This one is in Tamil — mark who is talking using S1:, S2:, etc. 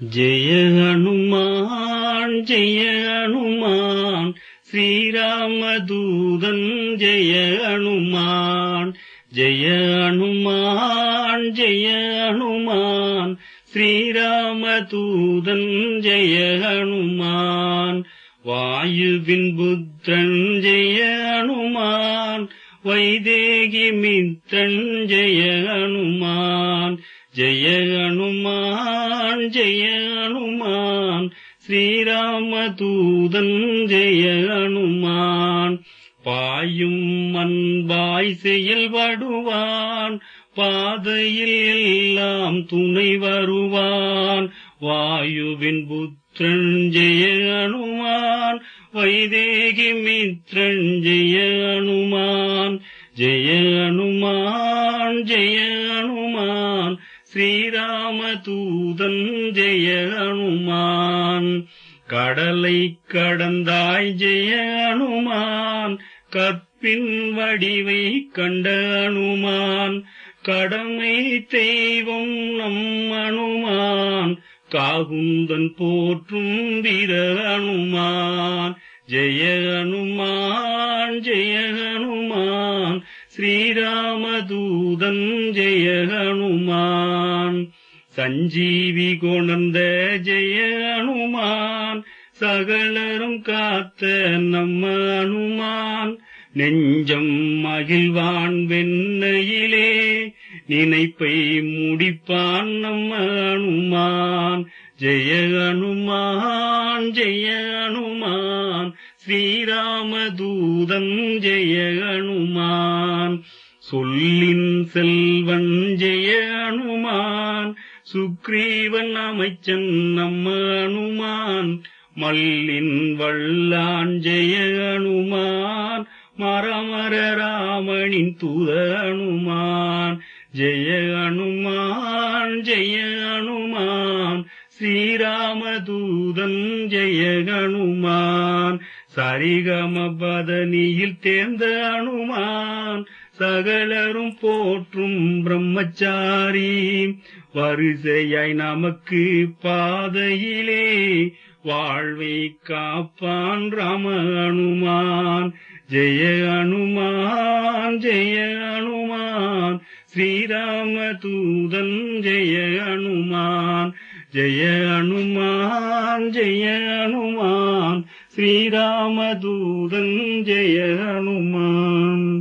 S1: ஜெய ஹனுமான் ஜெய ஹனுமான் ஸ்ரீராமதூதன் ஜெய ஹனுமான் ஜெய ஹனுமான் ஜெய ஹனுமான் ஸ்ரீராமதூதன் ஜெய ஹனுமான் வாயுவின் புத்திரன் ஜெய ஹனுமான் வைதேகி மித்திரன் ஜெய ஹனுமான் ஜெய ஹனுமான் ஜெய ஹனுமான் ஸ்ரீராமதூதன் ஜெய ஹனுமான் பாயும் அன்பாய் செயல்படுவான் பாதையில் எல்லாம் துணை வருவான் வாயுவின் புத்திரன் ஜெய அனுமான் வைதேகி மித்ரன் ஜெய அனுமான் ஜெய அனுமான் ஜெய அனுமான் ஸ்ரீராம தூதன் ஜெய அனுமான் கடலை கடந்தாய் ஜெய அனுமான் கற்பின் வடிவை கண்ட அனுமான் கடமை தெய்வம் நம் அனுமான் காகுந்தன் போற்றும் வீர அனுமான் ஜெய அனுமான் ஜெய அனுமான் ஸ்ரீராமதூதன் ஜெய அனுமான் சஞ்சீவி கொணர்ந்த ஜெய அனுமான் சகலரும் காத்த நம்ம அனுமான் நெஞ்சம் மகிழ்வான் வெண்ணையிலே நினைப்பை முடிப்பான் நம்ம அனுமான் ஜெய அனுமான் ஜெய அனுமான் ஸ்ரீராமதூதன் ஜெய அனுமான் சொல்லின் செல்வன் ஜெய அனுமான் சுக்ரீவன் அமைச்சன் நம்ம அனுமான் மல்லின் வல்லான் ஜெய அனுமான் மரமர ராமனின் தூத அனுமான் ஜெய அனுமான் ஜெய அனுமான் ஸ்ரீராமதூதன் ஜெய அனுமான் சரிகம பதனியில் தேர்ந்த அனுமான் சகலரும் போற்றும் பிரம்மச்சாரி வரிசையாய் நமக்கு பாதையிலே வாழ்வை காப்பான் ராம அனுமான் ஜெய அனுமான் ஜெய அனுமான் ஸ்ரீராம தூதன் ஜெய அனுமான் ஜெய அனுமான் ஜெய அனுமான் ஸ்ரீராமதூதன் ஜெய அனுமான்